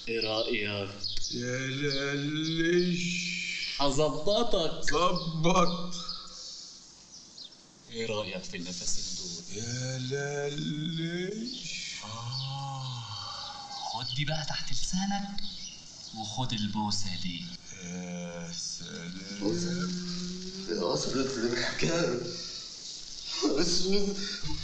ايه رايك يا للش هظبطك ظبط ايه رايك في النفسين دول يا للش خد دي بقى تحت لسانك وخد البوسه دي يا سلام وصلت للحكاية اسود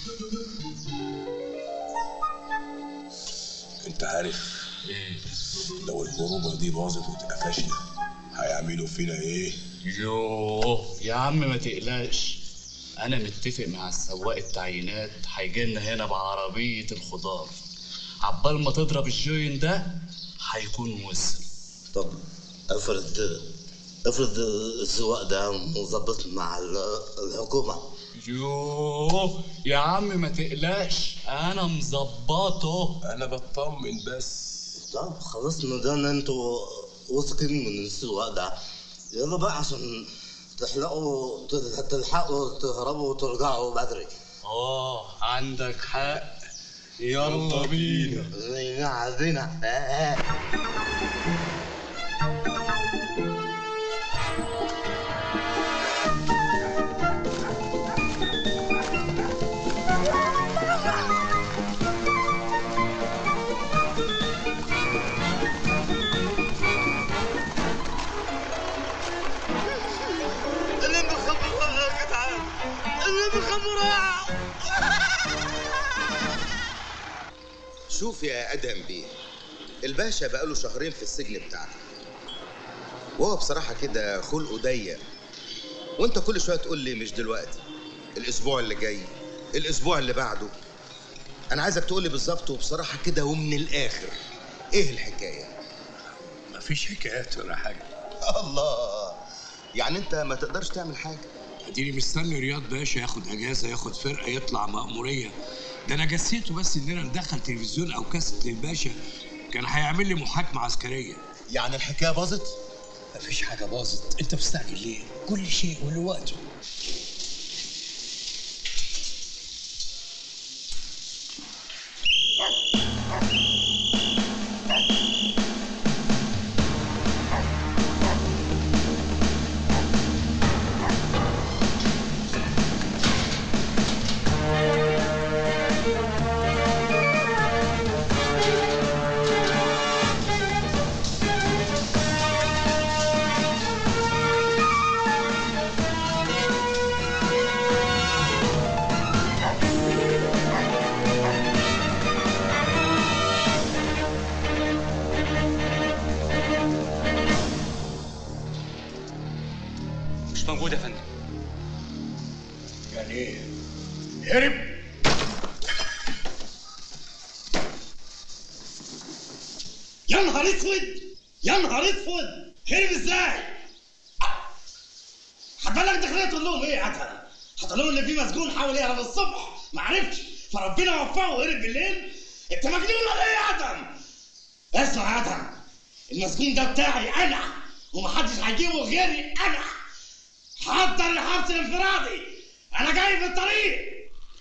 انت عارف ايه لو البروبة دي باظت واتقفشنا هيعملوا فينا ايه؟ يوه يا عم ما تقلقش انا متفق مع السواق التعيينات هيجي لنا هنا بعربيه الخضار عبال ما تضرب الجوين ده هيكون وصل طب افرض افرض السواق ده مظبط مع ال- الحكومة يوه يا عم ما تقلقش انا مظبطه انا بطمن بس طب خلاص ما دام انتوا واثقين من السواق ده يلا بقى عشان تحلقوا تلحقوا تهربوا وترجعوا بدري اه عندك حق يلا بينا زينا عزينا آه آه. اللي مخبرها يا جدعان اللي مخبرها شوف يا ادهم بيه الباشا بقاله شهرين في السجن بتاعنا وهو بصراحه كده خلقه ضيق وانت كل شويه تقول لي مش دلوقتي الاسبوع اللي جاي الاسبوع اللي بعده انا عايزك تقول لي بالظبط وبصراحه كده ومن الاخر ايه الحكايه مفيش حكايات ولا حاجة الله يعني انت ما تقدرش تعمل حاجه اديني مستني رياض باشا ياخد اجازة ياخد فرقة يطلع مأمورية ده انا جسيته بس اننا ندخل تلفزيون او كاسيت للباشا كان هيعمل لي محاكمة عسكرية يعني الحكايه باظت مفيش حاجة باظت انت مستعجل ليه؟ كل شيء وله وقته مش موجود يا فندم يعني ايه؟ هرب يا نهار اسود يا نهار اسود هرب ازاي؟ حضرتك داخلين تقول لهم ايه يا ادهم؟ هتقول لهم ان في مسجون حاول يهرب الصبح ما عرفش فربنا وفقه وهرب بالليل؟ انت مجنون ولا ايه يا ادهم؟ اسمع يا ادهم المسجون ده بتاعي انا ومحدش هيجيبه غيري انا حضر الحبس الانفرادي انا جاي في الطريق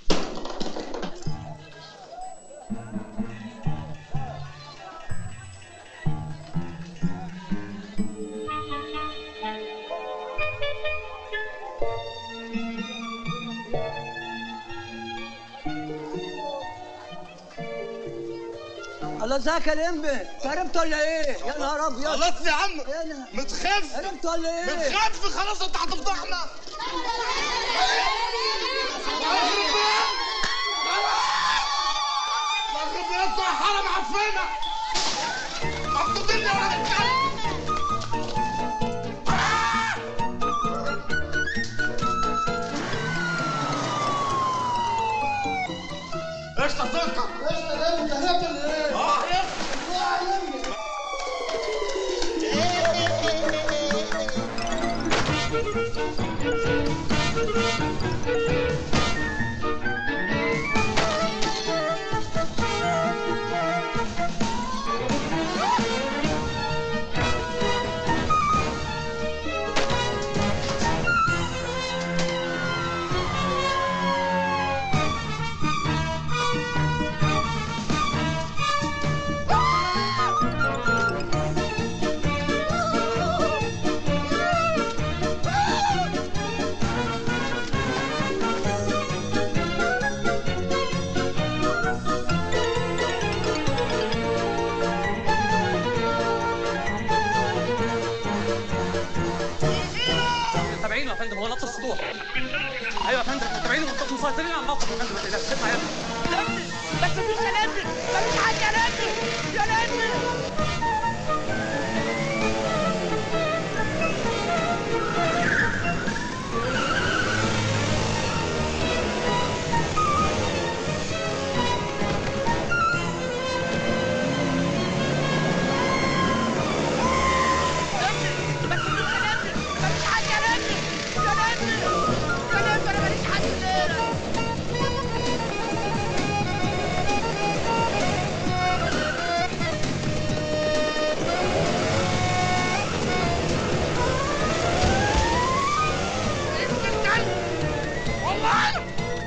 الله ازيك يا لمبي هربت ولا ايه؟ يا نهار ابيض خلاص يا عم يا نهار- متخف هربت ولا ايه؟ متخف خلاص انت هتفضحنا مغرب بيطلع حرم عفينا مبسوطين يا ولد الكلب ايش تصدق؟ ايش ده انت هربت ولا ايه؟ اه هربت محصلين على الموقف يا فندم ما تقلقش اطلع يلا لمي بس مفيش يا لمي مفيش حاجه يا لمي يا لمي لمي بس مفيش يا لمي مفيش حاجه يا لمي يا لمي يا لمي انا ماليش حد غيرك والله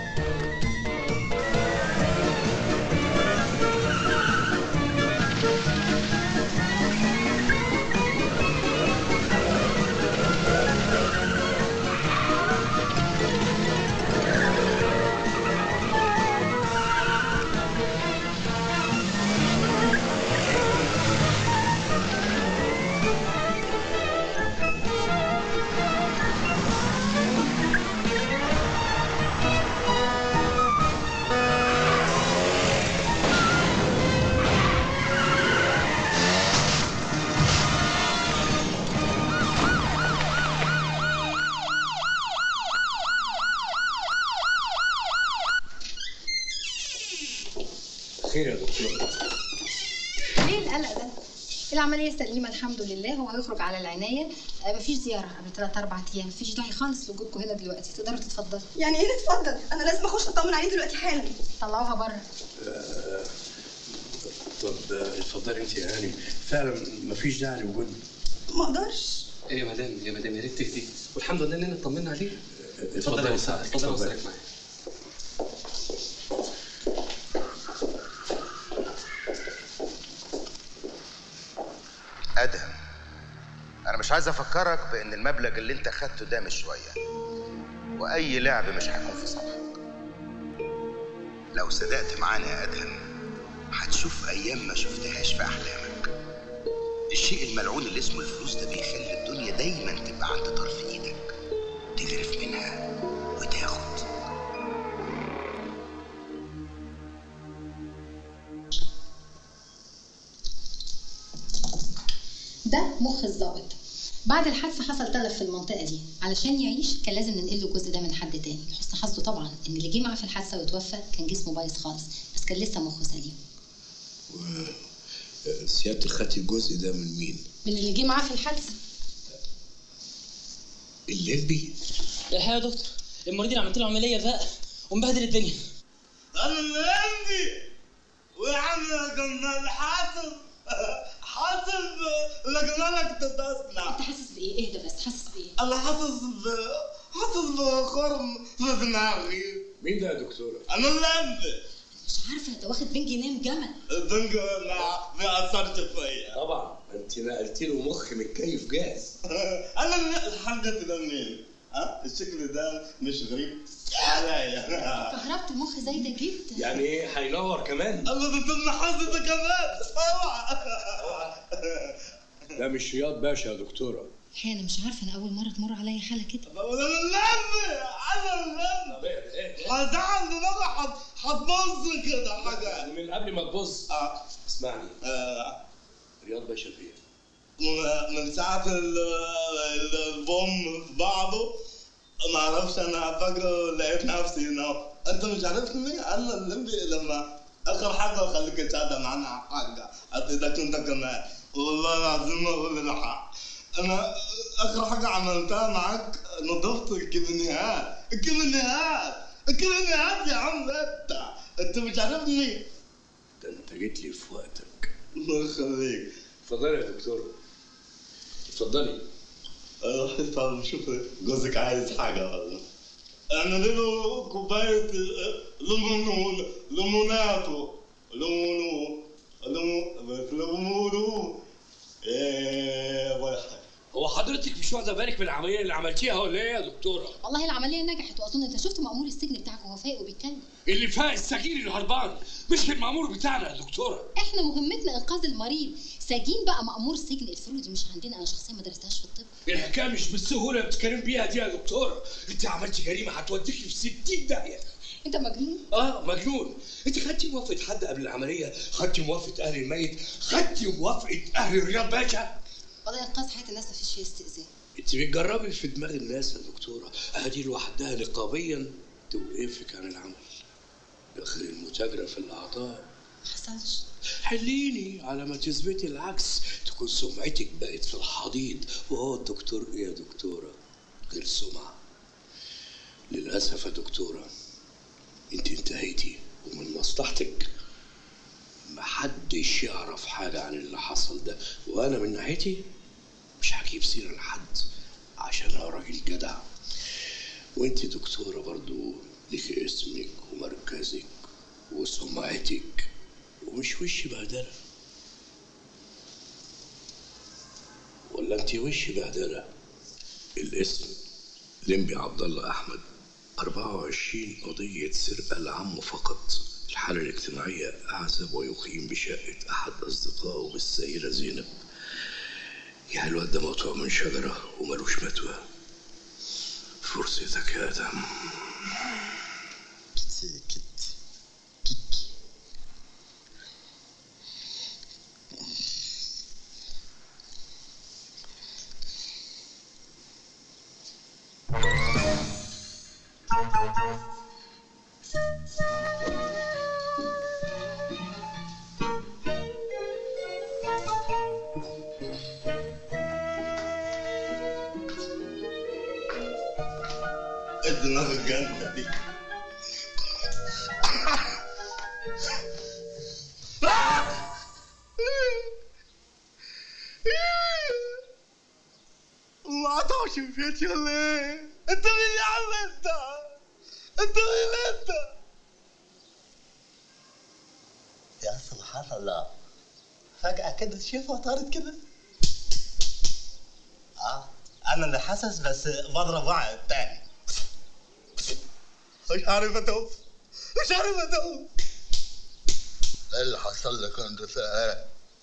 خير يا دكتور ليه القلق ده؟ العملية سليمة الحمد لله هو هيخرج على العناية آه، مفيش زيارة قبل ثلاث أربع أيام مفيش داعي خالص لوجودكم هنا دلوقتي تقدروا تتفضلوا يعني ايه نتفضل انا لازم اخش اطمن عليه دلوقتي حالا طلعوها بره طب آه، اتفضلي انت يا هاني فعلا مفيش داعي لوجودنا ما اقدرش ايه يا مدام يا مدام يا ريت تهدي والحمد لله اننا اطمنا عليه اتفضل اتفضلي يا استاذ اتفضل يا اتفضلي. استاذ معايا ادهم انا مش عايز افكرك بان المبلغ اللي انت خدته ده مش شويه واي لعب مش هيكون في صالحك لو صدقت معانا يا ادهم هتشوف ايام ما شفتهاش في احلامك الشيء الملعون اللي اسمه الفلوس ده بيخلي الدنيا دايما تبقى عند طرف ايدك تغرف منها وتاخد ده مخ الضابط بعد الحادثة حصل تلف في المنطقة دي علشان يعيش كان لازم ننقل له الجزء ده من حد تاني لحسن حظه طبعا ان اللي جه معاه في الحادثة وتوفى كان جسمه بايظ خالص بس كان لسه مخه سليم آه، سيادتك خدتي الجزء ده من مين؟ من اللي جه معاه في الحادثة الليمبي الحقيقه يا دكتور المريض اللي عملت له عمليه فاق ومبهدل الدنيا انا اللي عندي ويا عم كنا حاسب حاسب لقينا لك تتصنع انت حاسس بايه اهدى بس حاسس بايه انا حاسس ب حاسس بخرم في دماغي مين ده يا دكتورة؟ انا اللي عندي مش عارفة انت واخد بنج ينام جمل البنج ما ما اثرش فيا طبعا انت نقلتي له مخ متكيف جاهز انا اللي الحاجة ده مين؟ ها الشكل ده مش غريب عليا كهربت المخ زي ده جدا يعني ايه هينور كمان؟ الله ده تم حظك كمان اوعى ده مش رياض باشا يا دكتورة الحقيقة انا مش عارفة انا اول مرة تمر عليا حالة كده انا اللي عندي انا اللي عندي هزعل دماغي حت- هتبص كده حاجة من قبل ما تبص آه. اسمعني آه، رياض باشا فين؟ من- من ساعة ال- ال- البوم في بعضه ما اعرفش انا فاكره لقيت نفسي هنا انت مش عارفني انا الليمبي لما اخر حاجة خليك تشهد معانا حاجة افيدك انت كمان والله العظيم اقول الحق انا اخر حاجة عملتها معاك نظفت الكيمينيات الكيمينيات الكيمينيات يا عم انت انت مش عارفني ده انت جيت لي في وقتك الله يخليك اتفضلي يا دكتورة اتفضلي روح طب شوف جوزك عايز حاجة والله اعمل له كوباية ليمون ليموناتو ليمونو ليمون ليمونو ايه واحد هو حضرتك مش واخده بالك من العمليه اللي عملتيها ولا ايه يا دكتوره؟ والله العملية نجحت واظن انت شفت مأمور السجن بتاعك وهو فايق وبيتكلم اللي فاق السجين اللي هربان مش المأمور بتاعنا يا دكتوره احنا مهمتنا انقاذ المريض سجين بقى مأمور السجن الفروق دي مش عندنا انا شخصيا ما درستهاش في الطب الحكايه مش بالسهوله اللي بتتكلم بيها دي يا دكتوره انت عملتي جريمه هتوديكي في 60 داهيه انت مجنون اه مجنون انت خدتي موافقه حد قبل العمليه خدتي موافقه اهل الميت خدتي موافقه اهل رياض باشا قضايا انقاذ حياه الناس مفيش فيها استئذان انت بتجربي في دماغ الناس يا دكتوره ادي لوحدها نقابيا توقفك عن العمل داخل المتاجره في الاعضاء ما حصلش حليني على ما تثبتي العكس تكون سمعتك بقت في الحضيض وهو الدكتور ايه يا دكتوره غير سمعه للاسف يا دكتوره انت انتهيتي ومن مصلحتك محدش يعرف حاجه عن اللي حصل ده وانا من ناحيتي مش هجيب سيره لحد عشان انا راجل جدع وانت دكتوره برضو ليك اسمك ومركزك وسمعتك ومش وش بهدله ولا انت وش بهدله الاسم لمبي عبد الله احمد 24 قضية سرقة لعمه فقط الحالة الاجتماعية أعزب ويقيم بشقة أحد أصدقائه بالسيدة زينب يعني الواد ده مقطوع من شجرة وملوش متوى فرصتك يا آدم الدماغ الجامدة دي ما عطاش في بيتي ولا ايه؟ انت مين يا عم انت؟ انت مين انت؟ يا سبحان الله فجأة كده تشوفها طارت كده اه انا اللي حاسس بس بضرب واحد تاني مش عارف اتوب مش عارف اتوب ايه اللي حصل لك انت فاهم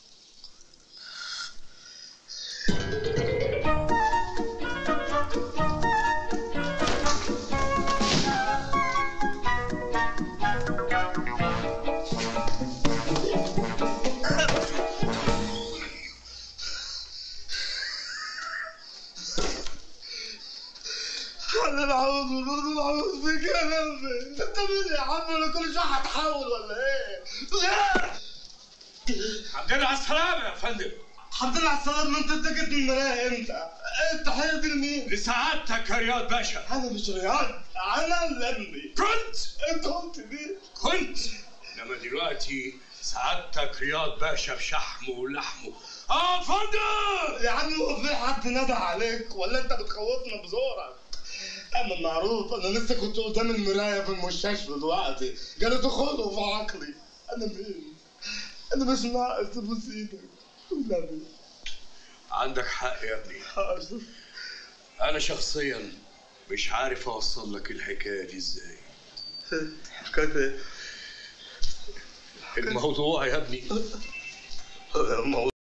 انا العوض والوضع العوض فيك يا قلبي انت مين يا عم انا كل شويه هتحول ولا ايه؟ لا الحمد لله على السلامة يا فندم الحمد لله على السلامة انت اتكت من المراية امتى؟ التحية دي لمين؟ لسعادتك يا رياض باشا انا مش رياض انا اللمبي كنت انت قلت مين؟ كنت انما دلوقتي سعادتك رياض باشا بشحمه ولحمه اه فندم يا عم هو في حد ندى عليك ولا انت بتخوفنا بزورك؟ اما معروف انا لسه كنت قدام المرايه في المستشفى دلوقتي جالي دخول في عقلي انا مين؟ انا مش ناقص ابوس ايدك والنبي عندك حق يا ابني حاضر انا شخصيا مش عارف اوصل لك الحكايه دي ازاي حكايه ايه؟ الموضوع يا ابني الموضوع